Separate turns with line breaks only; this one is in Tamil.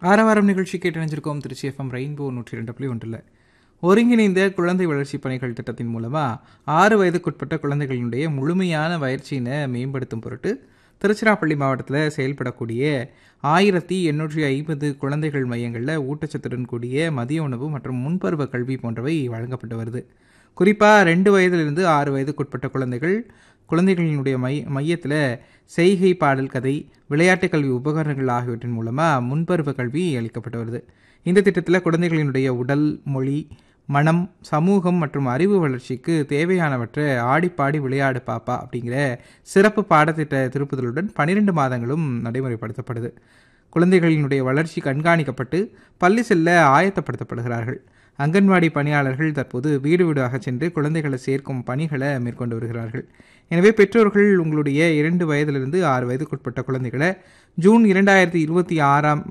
ஆரவாரம் நிகழ்ச்சி கேட்டணிஞ்சிருக்கோம் திருச்சி எஃப்எம் ரெயின்போ நூற்றி ரெண்டு புள்ளி ஒன்றில் ஒருங்கிணைந்த குழந்தை வளர்ச்சி பணிகள் திட்டத்தின் மூலமாக ஆறு வயதுக்குட்பட்ட குழந்தைகளினுடைய முழுமையான வளர்ச்சியினை மேம்படுத்தும் பொருட்டு திருச்சிராப்பள்ளி மாவட்டத்தில் செயல்படக்கூடிய ஆயிரத்தி எண்ணூற்றி ஐம்பது குழந்தைகள் மையங்களில் ஊட்டச்சத்துடன் கூடிய மதிய உணவு மற்றும் முன்பருவ கல்வி போன்றவை வழங்கப்பட்டு வருது குறிப்பாக ரெண்டு வயதிலிருந்து ஆறு வயதுக்குட்பட்ட குழந்தைகள் குழந்தைகளினுடைய மை மையத்தில் செய்கை பாடல் கதை விளையாட்டு கல்வி உபகரணங்கள் ஆகியவற்றின் மூலமாக முன்பருவ கல்வி அளிக்கப்பட்டு வருது இந்த திட்டத்தில் குழந்தைகளினுடைய உடல் மொழி மனம் சமூகம் மற்றும் அறிவு வளர்ச்சிக்கு தேவையானவற்றை ஆடிப்பாடி விளையாடு பாப்பா அப்படிங்கிற சிறப்பு பாடத்திட்ட திருப்புதலுடன் பன்னிரெண்டு மாதங்களும் நடைமுறைப்படுத்தப்படுது குழந்தைகளினுடைய வளர்ச்சி கண்காணிக்கப்பட்டு பள்ளி செல்ல ஆயத்தப்படுத்தப்படுகிறார்கள் அங்கன்வாடி பணியாளர்கள் தற்போது வீடு வீடாக சென்று குழந்தைகளை சேர்க்கும் பணிகளை மேற்கொண்டு வருகிறார்கள் எனவே பெற்றோர்கள் உங்களுடைய இரண்டு வயதிலிருந்து ஆறு வயதுக்குட்பட்ட குழந்தைகளை ஜூன் இரண்டாயிரத்தி இருபத்தி ஆறாம்